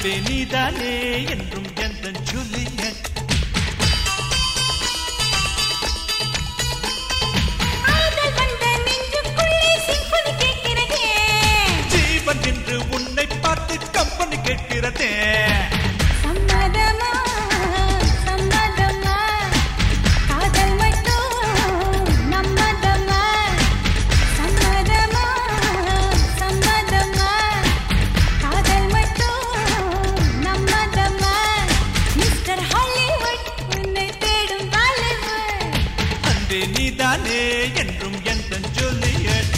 அன்பே நீதானே என்றும் எந்த ஜூலியட் ஆதல் வந்த நெஞ்சுக்குள்ளே சிம்பொனி கேட்கிறதே ஜீவன் என்று உன்னை பார்த்து கம்பெனி கேட்கிறதே சம்மதமா சம்மதமா காதல் மட்டும் நம்மதமா சம்மதமா சம்மதமா காதல் மட்டும் நம்மதமா மிஸ்டர் ஹாலிவுட் உன்னை தேடும் பாலிவுட் அன்பே நீதானே என்றும் எந்த ஜூலியட்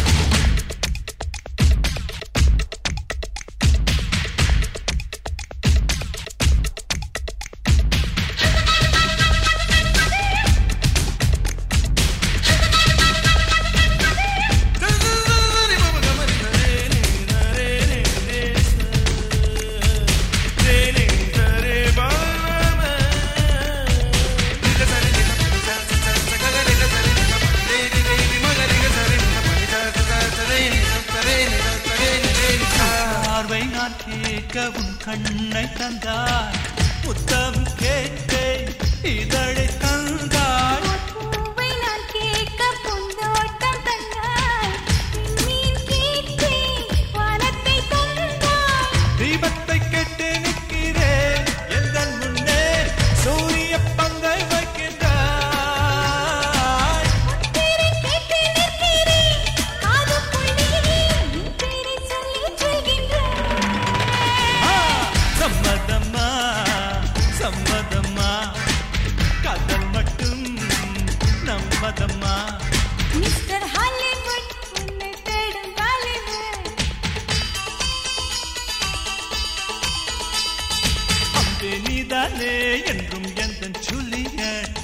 பார்வை நான் கேட்கவும் கண்ணை தந்தாய் புத்தம் கேட்டேன் இதழை தந்தாய் பூவை நான் கேட்க பூந்தோட்டம் தந்தாய் மீன் கேட்டேன் வானத்தை தந்தாய் தீபத்தை கேட்டு நிற்கிறேன் எந்த முன்னே சூரிய பங்கை வைக்கின்றாய் பேரை கேட்டு நிற்கிறேன் காதுக்குள்ளே என் பேரை சொல்லி சொல்கின்றேன் ஆ, சம்மதம்மா சம்மதம்மா காதல் மட்டும் நம்மதம்மா மிஸ்டர் ஹாலிவுட் உன்னை தேடும் பாலிவுட் அம்பே நீதானே என்றும் எந்த ஜூலியட்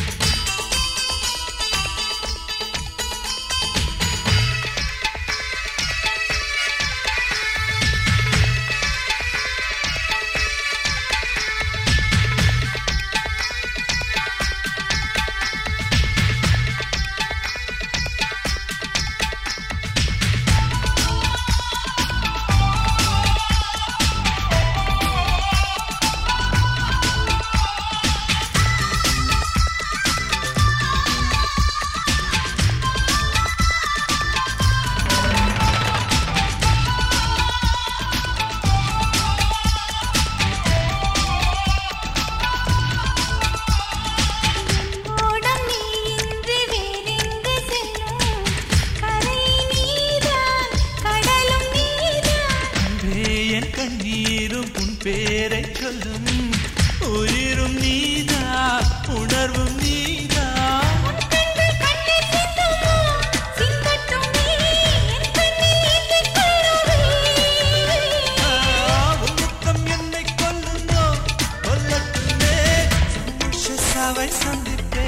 ஓடம் நீ இன்று வேறெங்கு செல்லும் கரை நீதான் கடலும் நீதான் அன்பே என் கண்ணீரும் உன் பேரை சொல்லும் உயிரும் நீதா உணர்வும் நீதா கண்கள் கண்ணீர் சிந்துமோ சிந்தட்டும் நீ என் கண்ணில் ஏந்திக் கொள்ளுவே உன் முத்தம் என்னை கொல்லுமோ கொல்லட்டுமே சாவை சந்திப்பே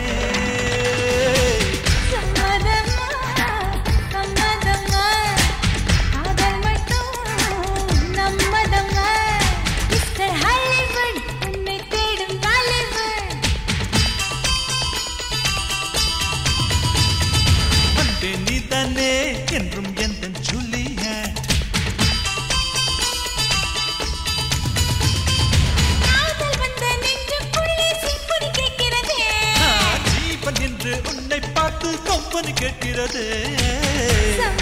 சம்மதமா சம்மதமா காதல் மட்டும் நம்மதமா மிஸ்டர் ஹாலிவுட் உன்னை தேடும் பாலிவுட் அன்பே நீதானே என்றும் எந்த ஜூலியட் காதல் வந்த நெஞ்சுக்குள்ளே சிம்பொனி கேட்கிறதே ஜீவன் என்று உன்னை பார்த்து கொம்பனு கேட்கிறது சம்மதமா